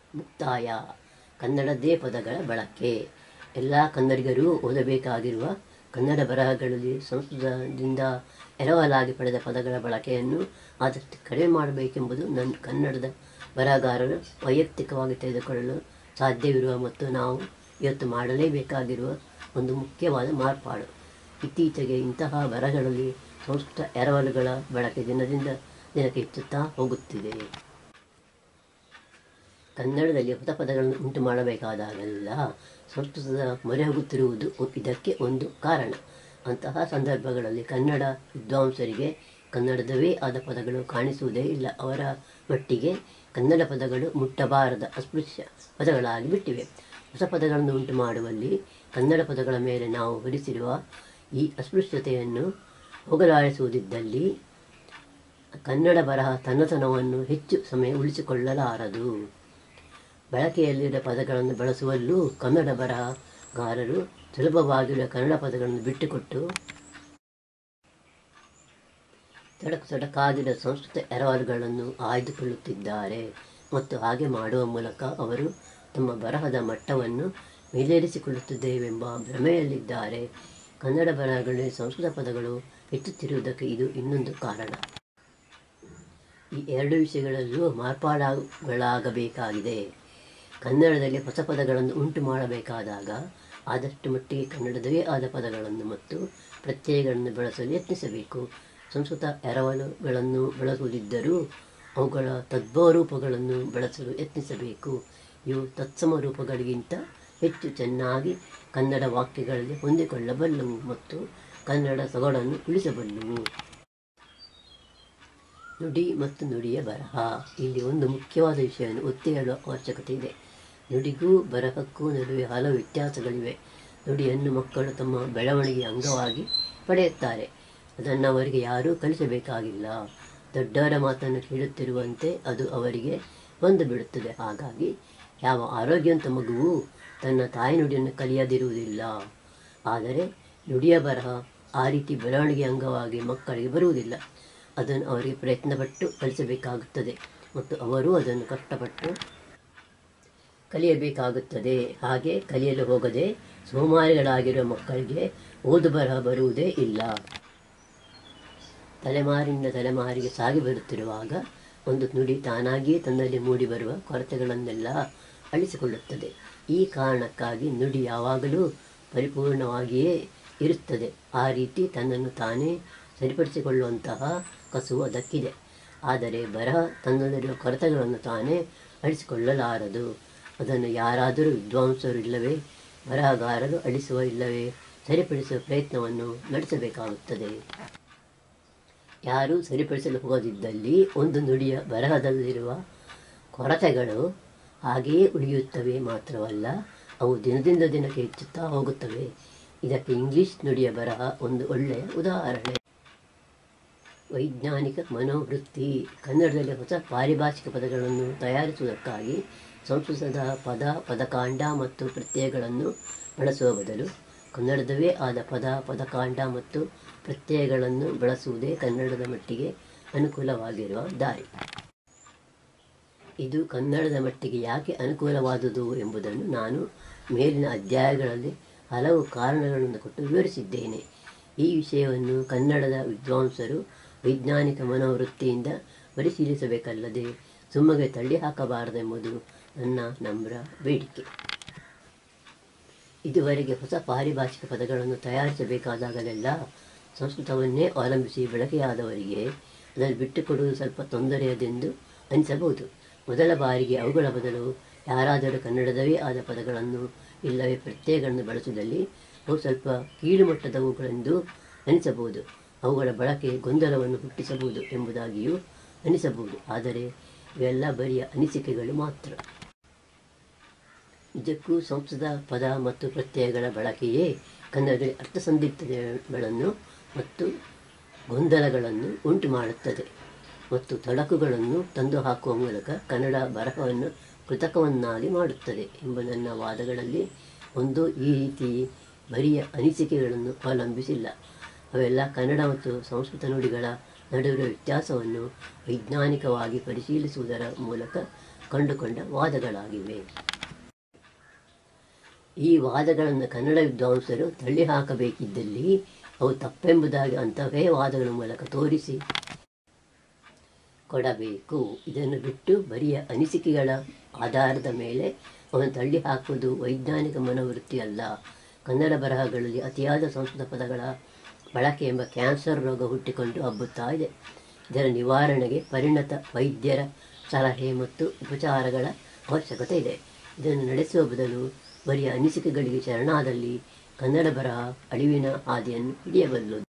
ಮುಕ್ತಾಯ ಕನ್ನಡದ್ದೇ ಪದಗಳ ಬಳಕೆ ಎಲ್ಲ ಕನ್ನಡಿಗರು ಓದಬೇಕಾಗಿರುವ ಕನ್ನಡ ಬರಹಗಳಲ್ಲಿ ಸಂಸ್ಕೃತದಿಂದ ಎರವಲಾಗಿ ಪಡೆದ ಪದಗಳ ಬಳಕೆಯನ್ನು ಆದಷ್ಟು ಕಡಿಮೆ ಮಾಡಬೇಕೆಂಬುದು ನನ್ನ ಕನ್ನಡದ ಬರಹಗಾರರು ವೈಯಕ್ತಿಕವಾಗಿ ತೆಗೆದುಕೊಳ್ಳಲು ಸಾಧ್ಯವಿರುವ ಮತ್ತು ನಾವು ಇವತ್ತು ಮಾಡಲೇಬೇಕಾಗಿರುವ ಒಂದು ಮುಖ್ಯವಾದ ಮಾರ್ಪಾಡು ಇತ್ತೀಚೆಗೆ ಇಂತಹ ಬರಹಗಳಲ್ಲಿ ಸಂಸ್ಕೃತ ಎರವಲುಗಳ ಬಳಕೆ ದಿನದಿಂದ ದಿನಕ್ಕೆ ಹೆಚ್ಚುತ್ತಾ ಹೋಗುತ್ತಿದೆ ಕನ್ನಡದಲ್ಲಿ ಹೊಸ ಪದಗಳನ್ನು ಉಂಟು ಮಾಡಬೇಕಾದಾಗಲೆಲ್ಲ ಸಂಸ್ಕೃತದ ಮೊರೆ ಹೋಗುತ್ತಿರುವುದು ಇದಕ್ಕೆ ಒಂದು ಕಾರಣ ಅಂತಹ ಸಂದರ್ಭಗಳಲ್ಲಿ ಕನ್ನಡ ವಿದ್ವಾಂಸರಿಗೆ ಕನ್ನಡದವೇ ಆದ ಪದಗಳು ಕಾಣಿಸುವುದೇ ಇಲ್ಲ ಅವರ ಮಟ್ಟಿಗೆ ಕನ್ನಡ ಪದಗಳು ಮುಟ್ಟಬಾರದ ಅಸ್ಪೃಶ್ಯ ಪದಗಳಾಗಿ ಬಿಟ್ಟಿವೆ ಹೊಸ ಪದಗಳನ್ನು ಉಂಟು ಮಾಡುವಲ್ಲಿ ಕನ್ನಡ ಪದಗಳ ಮೇಲೆ ನಾವು ಹೊರಿಸಿರುವ ಈ ಅಸ್ಪೃಶ್ಯತೆಯನ್ನು ಹೋಗಲಾಡಿಸುವುದಿದ್ದಲ್ಲಿ ಕನ್ನಡ ಬರಹ ತನ್ನತನವನ್ನು ಹೆಚ್ಚು ಸಮಯ ಉಳಿಸಿಕೊಳ್ಳಲಾರದು ಬಳಕೆಯಲ್ಲಿರುವ ಪದಗಳನ್ನು ಬಳಸುವಲ್ಲೂ ಕನ್ನಡ ಬರಹಗಾರರು ಸುಲಭವಾಗಿರುವ ಕನ್ನಡ ಪದಗಳನ್ನು ಬಿಟ್ಟುಕೊಟ್ಟು ತಡಕು ತಡಕಾಗಿರುವ ಸಂಸ್ಕೃತ ಎರವಲುಗಳನ್ನು ಆಯ್ದುಕೊಳ್ಳುತ್ತಿದ್ದಾರೆ ಮತ್ತು ಹಾಗೆ ಮಾಡುವ ಮೂಲಕ ಅವರು ತಮ್ಮ ಬರಹದ ಮಟ್ಟವನ್ನು ಮೇಲೇರಿಸಿಕೊಳ್ಳುತ್ತಿದ್ದೇವೆಂಬ ಭ್ರಮೆಯಲ್ಲಿದ್ದಾರೆ ಕನ್ನಡ ಬರಹಗಳಲ್ಲಿ ಸಂಸ್ಕೃತ ಪದಗಳು ಹೆಚ್ಚುತ್ತಿರುವುದಕ್ಕೆ ಇದು ಇನ್ನೊಂದು ಕಾರಣ ಈ ಎರಡು ವಿಷಯಗಳಲ್ಲೂ ಮಾರ್ಪಾಡುಗಳಾಗಬೇಕಾಗಿದೆ ಕನ್ನಡದಲ್ಲಿ ಹೊಸ ಪದಗಳನ್ನು ಉಂಟು ಮಾಡಬೇಕಾದಾಗ ಆದಷ್ಟು ಮಟ್ಟಿಗೆ ಕನ್ನಡದವೇ ಆದ ಪದಗಳನ್ನು ಮತ್ತು ಪ್ರತ್ಯಯಗಳನ್ನು ಬಳಸಲು ಯತ್ನಿಸಬೇಕು ಸಂಸ್ಕೃತ ಎರವಲುಗಳನ್ನು ಬಳಸುವುದಿದ್ದರೂ ಅವುಗಳ ತದ್ಭವ ರೂಪಗಳನ್ನು ಬಳಸಲು ಯತ್ನಿಸಬೇಕು ಇವು ತತ್ಸಮ ರೂಪಗಳಿಗಿಂತ ಹೆಚ್ಚು ಚೆನ್ನಾಗಿ ಕನ್ನಡ ವಾಕ್ಯಗಳಲ್ಲಿ ಹೊಂದಿಕೊಳ್ಳಬಲ್ಲವು ಮತ್ತು ಕನ್ನಡ ಸೊಗಡನ್ನು ಉಳಿಸಬಲ್ಲವು ನುಡಿ ಮತ್ತು ನುಡಿಯ ಬರಹ ಇಲ್ಲಿ ಒಂದು ಮುಖ್ಯವಾದ ವಿಷಯವನ್ನು ಒತ್ತಿ ಹೇಳುವ ಅವಶ್ಯಕತೆ ಇದೆ ನುಡಿಗೂ ಬರಹಕ್ಕೂ ನಡುವೆ ಹಲವು ವ್ಯತ್ಯಾಸಗಳಿವೆ ನುಡಿಯನ್ನು ಮಕ್ಕಳು ತಮ್ಮ ಬೆಳವಣಿಗೆಯ ಅಂಗವಾಗಿ ಪಡೆಯುತ್ತಾರೆ ಅದನ್ನು ಅವರಿಗೆ ಯಾರೂ ಕಲಿಸಬೇಕಾಗಿಲ್ಲ ದೊಡ್ಡವರ ಮಾತನ್ನು ಕೇಳುತ್ತಿರುವಂತೆ ಅದು ಅವರಿಗೆ ಬಂದು ಬಿಡುತ್ತದೆ ಹಾಗಾಗಿ ಯಾವ ಆರೋಗ್ಯವಂತ ಮಗುವು ತನ್ನ ತಾಯಿ ನುಡಿಯನ್ನು ಕಲಿಯದಿರುವುದಿಲ್ಲ ಆದರೆ ನುಡಿಯ ಬರಹ ಆ ರೀತಿ ಬೆಳವಣಿಗೆ ಅಂಗವಾಗಿ ಮಕ್ಕಳಿಗೆ ಬರುವುದಿಲ್ಲ ಅದನ್ನು ಅವರಿಗೆ ಪ್ರಯತ್ನಪಟ್ಟು ಕಲಿಸಬೇಕಾಗುತ್ತದೆ ಮತ್ತು ಅವರು ಅದನ್ನು ಕಷ್ಟಪಟ್ಟು ಕಲಿಯಬೇಕಾಗುತ್ತದೆ ಹಾಗೆ ಕಲಿಯಲು ಹೋಗದೆ ಸೋಮಾರಿಗಳಾಗಿರುವ ಮಕ್ಕಳಿಗೆ ಓದು ಬರಹ ಬರುವುದೇ ಇಲ್ಲ ತಲೆಮಾರಿನಿಂದ ತಲೆಮಾರಿಗೆ ಸಾಗಿ ಬರುತ್ತಿರುವಾಗ ಒಂದು ನುಡಿ ತಾನಾಗಿಯೇ ತನ್ನಲ್ಲಿ ಮೂಡಿಬರುವ ಕೊರತೆಗಳನ್ನೆಲ್ಲ ಅಳಿಸಿಕೊಳ್ಳುತ್ತದೆ ಈ ಕಾರಣಕ್ಕಾಗಿ ನುಡಿ ಯಾವಾಗಲೂ ಪರಿಪೂರ್ಣವಾಗಿಯೇ ಇರುತ್ತದೆ ಆ ರೀತಿ ತನ್ನನ್ನು ತಾನೇ ಸರಿಪಡಿಸಿಕೊಳ್ಳುವಂತಹ ಕಸುವು ಅದಕ್ಕಿದೆ ಆದರೆ ಬರಹ ತನ್ನಲ್ಲಿರುವ ಕೊರತೆಗಳನ್ನು ತಾನೇ ಅಳಿಸಿಕೊಳ್ಳಲಾರದು ಅದನ್ನು ಯಾರಾದರೂ ವಿದ್ವಾಂಸರು ಇಲ್ಲವೇ ಬರಹಗಾರರು ಅಳಿಸುವ ಇಲ್ಲವೇ ಸರಿಪಡಿಸುವ ಪ್ರಯತ್ನವನ್ನು ನಡೆಸಬೇಕಾಗುತ್ತದೆ ಯಾರೂ ಸರಿಪಡಿಸಲು ಹೋಗದಿದ್ದಲ್ಲಿ ಒಂದು ನುಡಿಯ ಬರಹದಲ್ಲಿರುವ ಕೊರತೆಗಳು ಹಾಗೆಯೇ ಉಳಿಯುತ್ತವೆ ಮಾತ್ರವಲ್ಲ ಅವು ದಿನದಿಂದ ದಿನಕ್ಕೆ ಹೆಚ್ಚುತ್ತಾ ಹೋಗುತ್ತವೆ ಇದಕ್ಕೆ ಇಂಗ್ಲಿಷ್ ನುಡಿಯ ಬರಹ ಒಂದು ಒಳ್ಳೆಯ ಉದಾಹರಣೆ ವೈಜ್ಞಾನಿಕ ಮನೋವೃತ್ತಿ ಕನ್ನಡದಲ್ಲಿ ಹೊಸ ಪಾರಿಭಾಷಿಕ ಪದಗಳನ್ನು ತಯಾರಿಸುವುದಕ್ಕಾಗಿ ಸಂಸ್ಕೃತದ ಪದ ಪದಕಾಂಡ ಮತ್ತು ಪ್ರತ್ಯಯಗಳನ್ನು ಬಳಸುವ ಬದಲು ಕನ್ನಡದವೇ ಆದ ಪದ ಪದಕಾಂಡ ಮತ್ತು ಪ್ರತ್ಯಯಗಳನ್ನು ಬಳಸುವುದೇ ಕನ್ನಡದ ಮಟ್ಟಿಗೆ ಅನುಕೂಲವಾಗಿರುವ ದಾರಿ ಇದು ಕನ್ನಡದ ಮಟ್ಟಿಗೆ ಯಾಕೆ ಅನುಕೂಲವಾದುದು ಎಂಬುದನ್ನು ನಾನು ಮೇಲಿನ ಅಧ್ಯಾಯಗಳಲ್ಲಿ ಹಲವು ಕಾರಣಗಳನ್ನು ಕೊಟ್ಟು ವಿವರಿಸಿದ್ದೇನೆ ಈ ವಿಷಯವನ್ನು ಕನ್ನಡದ ವಿದ್ವಾಂಸರು ವೈಜ್ಞಾನಿಕ ಮನೋವೃತ್ತಿಯಿಂದ ಪರಿಶೀಲಿಸಬೇಕಲ್ಲದೆ ಸುಮ್ಮಗೆ ತಳ್ಳಿ ಹಾಕಬಾರದೆಂಬುದು ನನ್ನ ನಮ್ರ ಬೇಡಿಕೆ ಇದುವರೆಗೆ ಹೊಸ ಪಾರಿಭಾಷಿಕ ಪದಗಳನ್ನು ತಯಾರಿಸಬೇಕಾದಾಗಲೆಲ್ಲ ಸಂಸ್ಕೃತವನ್ನೇ ಅವಲಂಬಿಸಿ ಬಳಕೆಯಾದವರಿಗೆ ಅದನ್ನು ಬಿಟ್ಟುಕೊಡುವುದು ಸ್ವಲ್ಪ ತೊಂದರೆಯದೆಂದು ಅನಿಸಬಹುದು ಮೊದಲ ಬಾರಿಗೆ ಅವುಗಳ ಬದಲು ಯಾರಾದರೂ ಕನ್ನಡದವೇ ಆದ ಪದಗಳನ್ನು ಇಲ್ಲವೇ ಪ್ರತ್ಯಯಗಳನ್ನು ಬಳಸಿದಲ್ಲಿ ಅವು ಸ್ವಲ್ಪ ಕೀಳು ಮಟ್ಟದವುಗಳೆಂದು ಅನಿಸಬಹುದು ಅವುಗಳ ಬಳಕೆ ಗೊಂದಲವನ್ನು ಹುಟ್ಟಿಸಬಹುದು ಎಂಬುದಾಗಿಯೂ ಅನಿಸಬಹುದು ಆದರೆ ಇವೆಲ್ಲ ಬರಿಯ ಅನಿಸಿಕೆಗಳು ಮಾತ್ರ ನಿಜಕ್ಕೂ ಸಂಸ್ಕೃತ ಪದ ಮತ್ತು ಪ್ರತ್ಯಯಗಳ ಬಳಕೆಯೇ ಕನ್ನಡದಲ್ಲಿ ಅರ್ಥಸಂದಿಗ್ಧತೆಗಳನ್ನು ಮತ್ತು ಗೊಂದಲಗಳನ್ನು ಉಂಟು ಮಾಡುತ್ತದೆ ಮತ್ತು ತೊಡಕುಗಳನ್ನು ತಂದು ಹಾಕುವ ಮೂಲಕ ಕನ್ನಡ ಬರಹವನ್ನು ಕೃತಕವನ್ನಾಗಿ ಮಾಡುತ್ತದೆ ಎಂಬ ನನ್ನ ವಾದಗಳಲ್ಲಿ ಒಂದು ಈ ರೀತಿ ಬರಿಯ ಅನಿಸಿಕೆಗಳನ್ನು ಅವಲಂಬಿಸಿಲ್ಲ ಅವೆಲ್ಲ ಕನ್ನಡ ಮತ್ತು ಸಂಸ್ಕೃತ ನುಡಿಗಳ ನಡುವಿನ ವ್ಯತ್ಯಾಸವನ್ನು ವೈಜ್ಞಾನಿಕವಾಗಿ ಪರಿಶೀಲಿಸುವುದರ ಮೂಲಕ ಕಂಡುಕೊಂಡ ವಾದಗಳಾಗಿವೆ ಈ ವಾದಗಳನ್ನು ಕನ್ನಡ ವಿದ್ವಾಂಸರು ತಳ್ಳಿ ಹಾಕಬೇಕಿದ್ದಲ್ಲಿ ಅವು ತಪ್ಪೆಂಬುದಾಗಿ ಅಂಥವೇ ವಾದಗಳ ಮೂಲಕ ತೋರಿಸಿ ಕೊಡಬೇಕು ಇದನ್ನು ಬಿಟ್ಟು ಬರಿಯ ಅನಿಸಿಕೆಗಳ ಆಧಾರದ ಮೇಲೆ ಅವನು ತಳ್ಳಿ ಹಾಕುವುದು ವೈಜ್ಞಾನಿಕ ಮನೋವೃತ್ತಿ ಅಲ್ಲ ಕನ್ನಡ ಬರಹಗಳಲ್ಲಿ ಅತಿಯಾದ ಸಂಸ್ಕೃತ ಪದಗಳ ಬಳಕೆ ಎಂಬ ಕ್ಯಾನ್ಸರ್ ರೋಗ ಹುಟ್ಟಿಕೊಂಡು ಹಬ್ಬುತ್ತಾ ಇದೆ ಇದರ ನಿವಾರಣೆಗೆ ಪರಿಣತ ವೈದ್ಯರ ಸಲಹೆ ಮತ್ತು ಉಪಚಾರಗಳ ಅವಶ್ಯಕತೆ ಇದೆ ಇದನ್ನು ನಡೆಸುವ ಬದಲು ಬರಿಯ ಅನಿಸಿಕೆಗಳಿಗೆ ಶರಣಾದಲ್ಲಿ ಕನ್ನಡ ಬರಹ ಅಳಿವಿನ ಹಾದಿಯನ್ನು ಹಿಡಿಯಬಲ್ಲದು